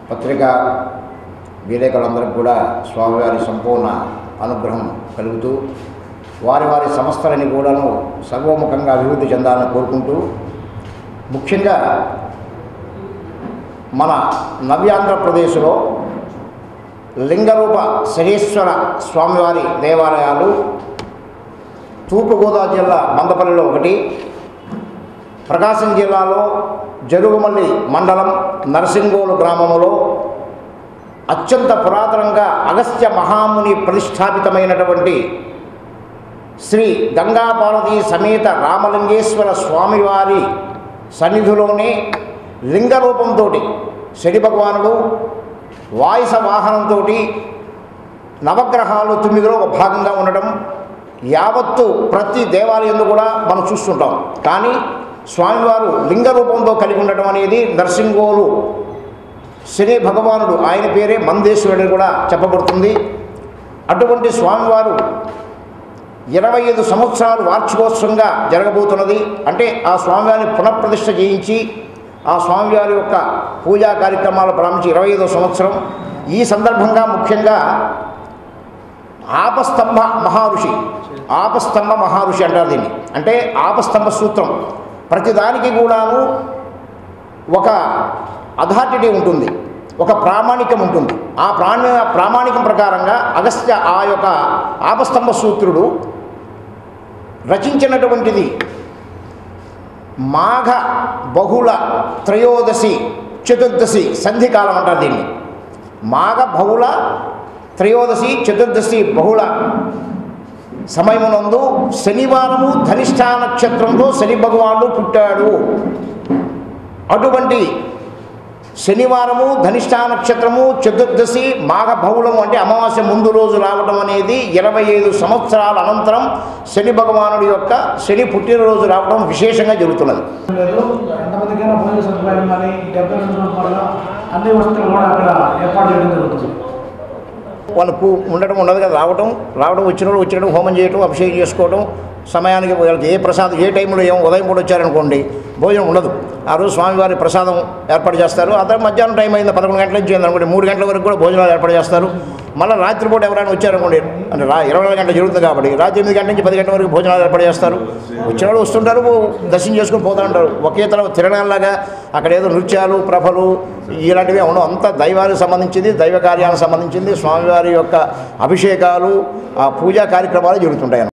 పత్రికా విలేకరులందరికీ కూడా స్వామివారి సంపూర్ణ అనుగ్రహం కలుగుతూ వారి వారి సంస్థలని కూడాను సర్వముఖంగా అభివృద్ధి చెందాలని కోరుకుంటూ ముఖ్యంగా మన నవ్యాంధ్రప్రదేశ్లో లింగరూప శనీశ్వర స్వామివారి దేవాలయాలు తూర్పుగోదావరి జిల్లా మందపల్లిలో ఒకటి ప్రకాశం జిల్లాలో జరుగుమల్లి మండలం నరసింగోలు గ్రామంలో అత్యంత పురాతనంగా అగస్త్య మహాముని ప్రతిష్టాపితమైనటువంటి శ్రీ గంగాపార్వతి సమేత రామలింగేశ్వర స్వామివారి సన్నిధిలోనే లింగ రూపంతో శని భగవానుడు వాయుస వాహనంతో నవగ్రహాలు తొమ్మిదిలో ఒక భాగంగా ఉండడం యావత్తు ప్రతి దేవాలయంలో కూడా మనం చూస్తుంటాం కానీ స్వామివారు లింగ రూపంతో కలిగి ఉండటం అనేది నరసింగోలు శని భగవానుడు ఆయన పేరే మందేశ్వరుడు కూడా చెప్పబడుతుంది అటువంటి స్వామివారు ఇరవై ఐదు సంవత్సరాలు వార్షికోత్సవంగా జరగబోతున్నది అంటే ఆ స్వామివారిని పునఃప్రతిష్ఠ చేయించి ఆ స్వామివారి యొక్క పూజా కార్యక్రమాలు ప్రారంభించి ఇరవై ఐదో సంవత్సరం ఈ సందర్భంగా ముఖ్యంగా ఆపస్తంభ మహర్షి ఆపస్తంభ మహర్షి అంటారు దీన్ని అంటే ఆపస్తంభ సూత్రం ప్రతిదానికి కూడాను ఒక అథారిటీ ఉంటుంది ఒక ప్రామాణికం ఉంటుంది ఆ ప్రాణ ప్రామాణికం ప్రకారంగా అగస్త్య ఆ యొక్క ఆపస్తంభ సూత్రుడు రచించినటువంటిది మాఘ బహుళ త్రయోదశి చతుర్దశి సంధికాలం అంటారు దీన్ని మాఘ బహుళ త్రయోదశి చతుర్దశి బహుళ సమయమునందు శనివారము ధనిష్ఠా నక్షత్రంలో శని భగవానుడు పుట్టాడు అటువంటి శనివారము ధనిష్ఠా నక్షత్రము చతుర్దశి మాఘ బహుళము అంటే అమావాస్య ముందు రోజు రావడం అనేది ఇరవై ఐదు సంవత్సరాల అనంతరం శని భగవానుడి యొక్క శని పుట్టినరోజు రావడం విశేషంగా జరుగుతున్నది లేదు ఎంతమందికైనా భోజన సదుపాయం కానీ డెబ్బై రెండు రూపాయల అన్ని వస్తువులు కూడా అక్కడ ఏర్పాటు చేయడం జరుగుతుంది వాళ్ళకు ఉండడం ఉండదు కదా రావడం రావడం వచ్చినప్పుడు వచ్చినప్పుడు హోమం చేయటం అభిషేకం చేసుకోవడం సమయానికి వాళ్ళకి ఏ ప్రసాదం ఏ టైంలో ఏమో ఉదయం పూట వచ్చారనుకోండి భోజనం ఉండదు ఆ రోజు స్వామివారి ప్రసాదం ఏర్పాటు చేస్తారు అదే మధ్యాహ్నం టైం అయింది పదకొండు గంటల నుంచి అనుకోండి మూడు గంటల వరకు కూడా భోజనాలు ఏర్పాటు చేస్తారు మళ్ళీ రాత్రిపూట ఎవరైనా వచ్చారనుకోండి అంటే రా ఇరవై నాలుగు గంటలు జరుగుతుంది కాబట్టి రాత్రి ఎనిమిది గంటల నుంచి పది గంటల వరకు భోజనాలు ఏర్పాటు చేస్తారు వచ్చిన వాళ్ళు వస్తుంటారు దర్శనం చేసుకుని పోతూ ఉంటారు ఒకే తర తిరణాల్లాగా అక్కడ ఏదో నృత్యాలు ప్రభలు ఇలాంటివి ఉండవు అంతా దైవానికి సంబంధించింది దైవ కార్యానికి సంబంధించింది స్వామివారి యొక్క అభిషేకాలు ఆ పూజా కార్యక్రమాలు జరుగుతుంటాయి